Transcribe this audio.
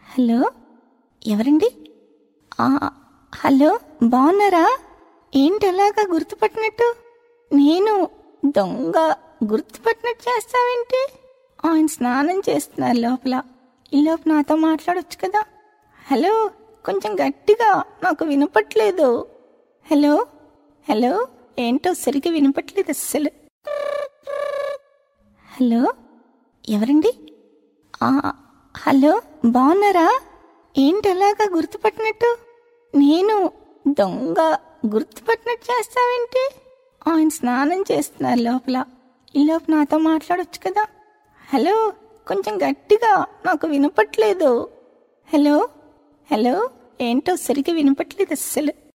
hello ఎవరండి ఆ, hello బాగున్నారా ఏంటి అలాగా గుర్తుపట్టినట్టు నేను దొంగ గుర్తుపట్టినట్టు చేస్తావేంటి ఆయన స్నానం చేస్తున్నారు లోపల ఈ లోపు నాతో మాట్లాడొచ్చు కదా హలో కొంచెం గట్టిగా నాకు వినపట్లేదు హలో హలో ఏంటో సరిగ్గా వినపట్లేదు అస్సలు హలో ఎవరండి ఆ, హలో బాగున్నారా ఏంటి అలాగా గుర్తుపట్టినట్టు నేను దొంగ గుర్తుపట్టినట్టు చేస్తావేంటి ఆయన స్నానం చేస్తున్నారు లోపల ఈ లోపు నాతో మాట్లాడొచ్చు కదా హలో కొంచెం గట్టిగా నాకు వినపట్లేదు హలో హలో ఏంటో సరిగ్గా వినపట్లేదు అస్సలు